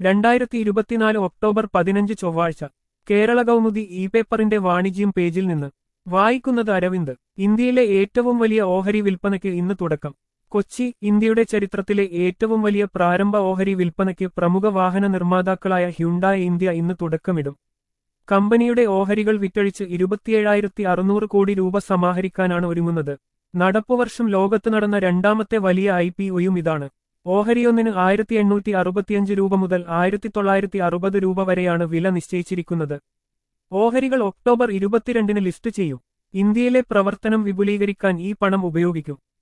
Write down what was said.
രണ്ടായിരത്തി ഇരുപത്തിനാല് ഒക്ടോബർ പതിനഞ്ച് ചൊവ്വാഴ്ച കേരള കൗമുദി ഇ പേപ്പറിന്റെ വാണിജ്യം പേജിൽ നിന്ന് വായിക്കുന്നത് അരവിന്ദ് ഇന്ത്യയിലെ ഏറ്റവും വലിയ ഓഹരി വിൽപ്പനയ്ക്ക് ഇന്ന് തുടക്കം കൊച്ചി ഇന്ത്യയുടെ ചരിത്രത്തിലെ ഏറ്റവും വലിയ പ്രാരംഭ ഓഹരി വിൽപ്പനയ്ക്ക് പ്രമുഖ വാഹന നിർമ്മാതാക്കളായ ഹ്യുണ്ടായ ഇന്ത്യ ഇന്ന് തുടക്കമിടും കമ്പനിയുടെ ഓഹരികൾ വിറ്റഴിച്ച് ഇരുപത്തിയേഴായിരത്തി അറുന്നൂറ് കോടി രൂപ സമാഹരിക്കാനാണ് ഒരുങ്ങുന്നത് നടപ്പുവർഷം ലോകത്ത് നടന്ന രണ്ടാമത്തെ വലിയ ഐ പി ഒയും ഇതാണ് ഓഹരിയൊന്നിന് ആയിരത്തി എണ്ണൂറ്റി അറുപത്തിയഞ്ച് രൂപ മുതൽ ആയിരത്തി തൊള്ളായിരത്തി അറുപത് രൂപ വരെയാണ് വില നിശ്ചയിച്ചിരിക്കുന്നത് ഓഹരികൾ ഒക്ടോബർ ഇരുപത്തിരണ്ടിന് ലിസ്റ്റ് ചെയ്യും ഇന്ത്യയിലെ പ്രവർത്തനം വിപുലീകരിക്കാൻ ഈ പണം ഉപയോഗിക്കും